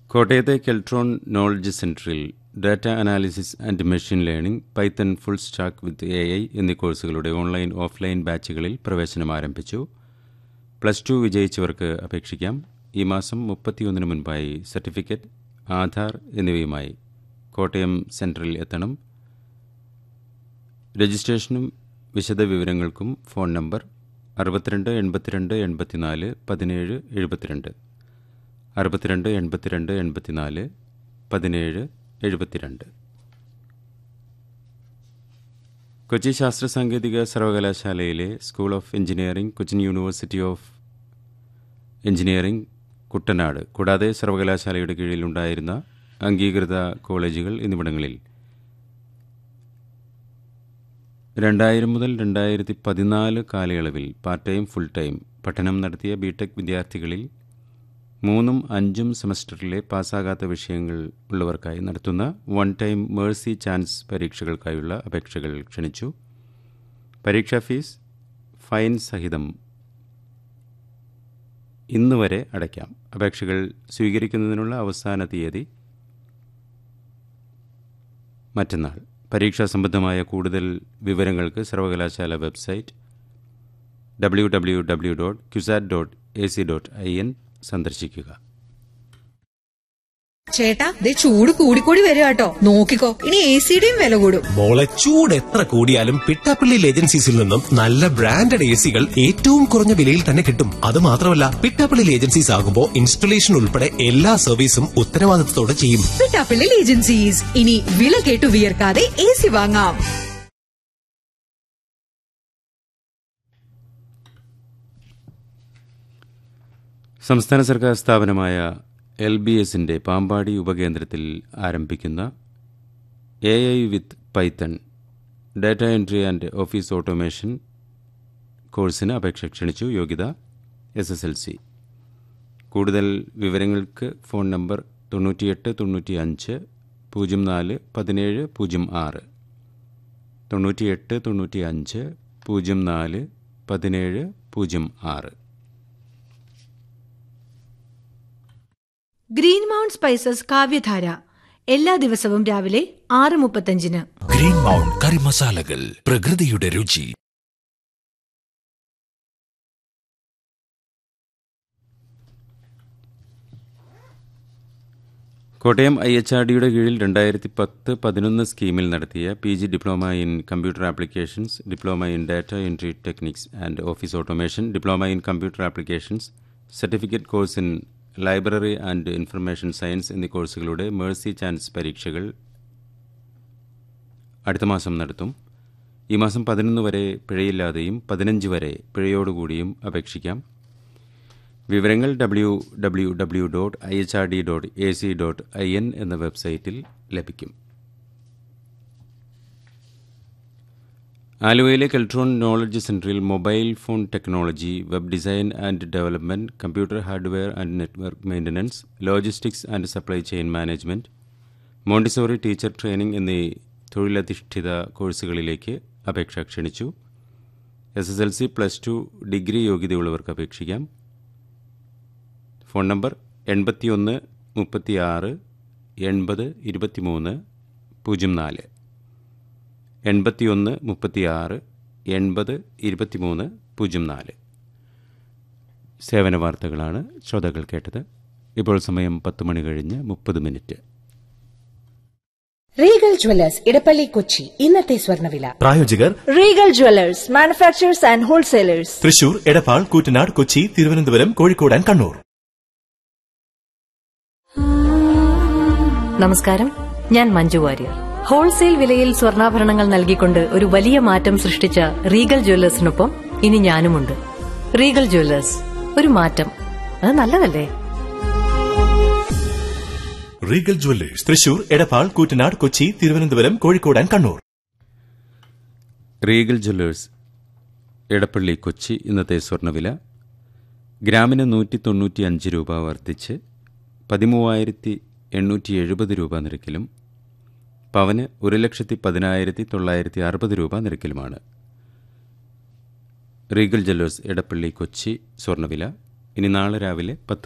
കോട്ടയത്തെ കെൽട്രോൺ നോളജ് സെൻറ്ററിൽ data analysis and machine learning Python full stack with A I എന്നീ കോഴ്സുകളുടെ ഓൺലൈൻ ഓഫ്ലൈൻ ബാച്ചുകളിൽ പ്രവേശനം ആരംഭിച്ചു പ്ലസ് ടു വിജയിച്ചവർക്ക് അപേക്ഷിക്കാം ഈ മാസം മുപ്പത്തിയൊന്നിന് മുൻപായി സർട്ടിഫിക്കറ്റ് ആധാർ എന്നിവയുമായി കോട്ടയം സെൻറ്ററിൽ എത്തണം രജിസ്ട്രേഷനും വിശദവിവരങ്ങൾക്കും ഫോൺ നമ്പർ അറുപത്തിരണ്ട് എൺപത്തിരണ്ട് എൺപത്തിനാല് പതിനേഴ് എഴുപത്തിരണ്ട് അറുപത്തിരണ്ട് എൺപത്തിരണ്ട് എൺപത്തിനാല് പതിനേഴ് എഴുപത്തിരണ്ട് കൊച്ചി ശാസ്ത്ര സാങ്കേതിക സർവകലാശാലയിലെ school of engineering Cochin university of engineering Kuttanad കൂടാതെ സർവകലാശാലയുടെ കീഴിലുണ്ടായിരുന്ന അംഗീകൃത കോളേജുകൾ എന്നിവിടങ്ങളിൽ രണ്ടായിരം മുതൽ രണ്ടായിരത്തി പതിനാല് കാലയളവിൽ പാർട്ട് ടൈം ഫുൾ ടൈം പഠനം നടത്തിയ ബിടെക് വിദ്യാർത്ഥികളിൽ മൂന്നും അഞ്ചും സെമസ്റ്ററിലെ പാസ്സാകാത്ത വിഷയങ്ങൾ ഉള്ളവർക്കായി നടത്തുന്ന വൺ ടൈം മേഴ്സി ചാൻസ് പരീക്ഷകൾക്കായുള്ള അപേക്ഷകൾ ക്ഷണിച്ചു പരീക്ഷാ ഫീസ് ഫൈൻ സഹിതം ഇന്ന് വരെ അടയ്ക്കാം അപേക്ഷകൾ സ്വീകരിക്കുന്നതിനുള്ള അവസാന തീയതി മറ്റന്നാൾ പരീക്ഷാ സംബന്ധമായ കൂടുതൽ വിവരങ്ങൾക്ക് സർവകലാശാല website W W W dot CUSAT dot A C dot I N സന്ദർശിക്കുക ചേട്ടാ ദേ ചൂട് കൂടിക്കൂടി വരിക കേട്ടോ നോക്കിക്കോ ഇനി എ സിയുടെയും വില കൂടും മോളെ ചൂട് എത്ര കൂടിയാലും പിട്ടാപ്പള്ളി ഏജൻസീസിൽ നിന്നും നല്ല ബ്രാൻഡഡ് എ സികൾ ഏറ്റവും കുറഞ്ഞ വിലയിൽ തന്നെ കിട്ടും അത് മാത്രമല്ല പിട്ടാപ്പള്ളി ഏജൻസീസ് ആകുമ്പോൾ ഇൻസ്റ്റലേഷൻ ഉൾപ്പെടെ എല്ലാ സർവീസും ഉത്തരവാദിത്തത്തോടെ ചെയ്യും പിട്ടാപ്പിള്ളിൽ ഏജൻസീസ് ഇനി വില കേട്ടു വിയർക്കാതെ എ സി വാങ്ങാം സംസ്ഥാന സർക്കാർ സ്ഥാപനമായ എൽ ബി എസിൻ്റെ പാമ്പാടി ഉപകേന്ദ്രത്തിൽ ആരംഭിക്കുന്ന A I with Python data entry and office automation കോഴ്സിന് അപേക്ഷ ക്ഷണിച്ചു യോഗ്യത എസ് എസ് എൽ സി കൂടുതൽ വിവരങ്ങൾക്ക് ഫോൺ നമ്പർ തൊണ്ണൂറ്റിയെട്ട് തൊണ്ണൂറ്റി അഞ്ച് പൂജ്യം നാല് പതിനേഴ് പൂജ്യം ആറ് തൊണ്ണൂറ്റിയെട്ട് തൊണ്ണൂറ്റി അഞ്ച് പൂജ്യം നാല് പതിനേഴ് പൂജ്യം ആറ് ഗ്രീൻ മൗണ്ട് സ്പൈസസ് കാവ്യധാര എല്ലാ ദിവസവും രാവിലെ ആറ് മുപ്പത്തഞ്ചിന് ഗ്രീൻ മൗണ്ട് കറി മസാലകൾ പ്രകൃതിയുടെ രുചി കോട്ടയം ഐ എച്ച് ആർ ഡിയുടെ കീഴിൽ രണ്ടായിരത്തി പത്ത് പതിനൊന്ന് സ്കീമിൽ നടത്തിയ P G diploma in computer applications diploma in data entry techniques and office automation diploma in computer applications certificate course in library and information science എന്നീ കോഴ്സുകളുടെ മേഴ്സി ചാൻസ് പരീക്ഷകൾ അടുത്ത മാസം നടത്തും ഈ മാസം പതിനൊന്ന് വരെ പിഴയില്ലാതെയും പതിനഞ്ച് വരെ പിഴയോടുകൂടിയും അപേക്ഷിക്കാം വിവരങ്ങൾ W W W dot I H R D dot A C dot I N എന്ന വെബ്സൈറ്റിൽ ലഭിക്കും ആലുവയിലെ കെൽട്രോൺ നോളജ് സെൻറ്ററിൽ mobile phone technology web design and development computer hardware and network maintenance logistics and supply chain management Montessori teacher training എന്നീ തൊഴിലധിഷ്ഠിത കോഴ്സുകളിലേക്ക് അപേക്ഷ ക്ഷണിച്ചു S S L C plus two degree യോഗ്യതയുള്ളവർക്ക് അപേക്ഷിക്കാം ഫോൺ നമ്പർ എൺപത്തിയൊന്ന് മുപ്പത്തിയാറ് എൺപത് ഇരുപത്തിമൂന്ന് പൂജ്യം നാല് എൺപത്തിയൊന്ന് മുപ്പത്തിയാറ് എൺപത് ഇരുപത്തിമൂന്ന് പൂജ്യം നാല് സേവന വാർത്തകളാണ് ശ്രോതാക്കൾ കേട്ടത് ഇപ്പോൾ സമയം പത്ത് മണി കഴിഞ്ഞ് മുപ്പത് minute Regal Jewellers Edappally Kochi ഇന്നത്തെ സ്വർണ്ണവില പ്രായോജകർ Regal Jewellers manufacturers and wholesalers Thrissur Edappal Koottanad Kochi Thiruvananthapuram Kozhikode and Kannur നമസ്കാരം ഞാൻ മഞ്ജു വാര്യർ ഹോൾസെയിൽ വിലയിൽ സ്വർണ്ണാഭരണങ്ങൾ നൽകിക്കൊണ്ട് ഒരു വലിയ മാറ്റം സൃഷ്ടിച്ച റീഗൽ ജ്വല്ലേഴ്സിനൊപ്പം ഇനി ഞാനുമുണ്ട് റീഗൽ ജ്വല്ലേഴ്സ് ഒരു മാറ്റം അത് നല്ലതല്ലേ Regal Jewellers Thrissur Edappal Koottanad Kochi Thiruvananthapuram Kozhikode and Kannur Regal Jewellers Edappally Kochi ഇന്നത്തെ സ്വർണ്ണവില ഗ്രാമിന് നൂറ്റി തൊണ്ണൂറ്റി അഞ്ച് രൂപ വർദ്ധിച്ച് പതിമൂവായിരത്തി എണ്ണൂറ്റി എഴുപത് രൂപ നിരക്കിലും പവന് ഒരു ലക്ഷത്തി പതിനായിരത്തി തൊള്ളായിരത്തി അറുപത് രൂപ നിരക്കിലുമാണ് റീഗൽ ജ്വല്ലേഴ്സ് എടപ്പള്ളി കൊച്ചി സ്വർണ്ണവില ഇനി നാളെ രാവിലെ പത്ത്